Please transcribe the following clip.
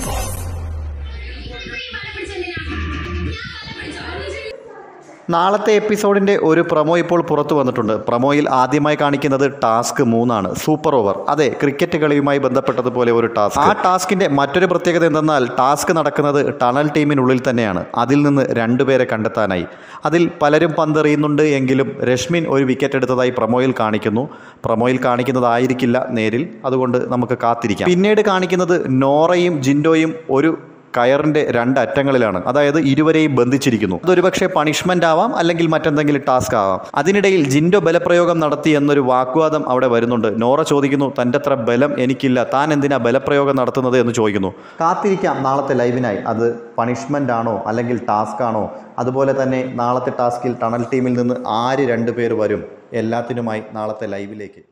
നാളത്തെ എപ്പിസോഡിന്റെ ഒരു പ്രൊമോ ഇപ്പോൾ പുറത്തു വന്നിട്ടുണ്ട് പ്രൊമോയിൽ ആദ്യമായി കാണിക്കുന്നത് ടാസ്ക് മൂന്നാണ് സൂപ്പർ ഓവർ അതെ ക്രിക്കറ്റ് കളിയുമായി ബന്ധപ്പെട്ടതുപോലെ ഒരു ടാസ്ക് ആ ടാസ്കിന്റെ മറ്റൊരു പ്രത്യേകത എന്തെന്നാൽ ടാസ്ക് നടക്കുന്നത് ടണൽ ടീമിനുള്ളിൽ തന്നെയാണ് അതിൽ നിന്ന് രണ്ടുപേരെ കണ്ടെത്താനായി അതിൽ പലരും പന്തെറിയുന്നുണ്ട് എങ്കിലും രശ്മിൻ ഒരു വിക്കറ്റ് എടുത്തതായി പ്രൊമോയിൽ കാണിക്കുന്നു പ്രൊമോയിൽ കാണിക്കുന്നതായിരിക്കില്ല നേരിൽ അതുകൊണ്ട് നമുക്ക് കാത്തിരിക്കാം പിന്നീട് കാണിക്കുന്നത് നോറയും ജിൻഡോയും ഒരു കയറിന്റെ രണ്ട് അറ്റങ്ങളിലാണ് അതായത് ഇരുവരെയും ബന്ധിച്ചിരിക്കുന്നു അതൊരു പക്ഷേ പണിഷ്മെന്റ് ആവാം അല്ലെങ്കിൽ മറ്റെന്തെങ്കിലും ടാസ്ക് ആവാം അതിനിടയിൽ ജിൻഡോ ബലപ്രയോഗം നടത്തി എന്നൊരു വാഗ്വാദം അവിടെ വരുന്നുണ്ട് നോറ ചോദിക്കുന്നു തൻ്റെ അത്ര ബലം എനിക്കില്ല താൻ എന്തിനാ ബലപ്രയോഗം നടത്തുന്നത് എന്ന് ചോദിക്കുന്നു കാത്തിരിക്കാം നാളത്തെ ലൈവിനായി അത് പണിഷ്മെന്റ് ആണോ അല്ലെങ്കിൽ ടാസ്ക് ആണോ അതുപോലെ തന്നെ നാളത്തെ ടാസ്കിൽ ടണൽ ടീമിൽ നിന്ന് ആര് രണ്ടുപേർ വരും എല്ലാത്തിനുമായി നാളത്തെ ലൈവിലേക്ക്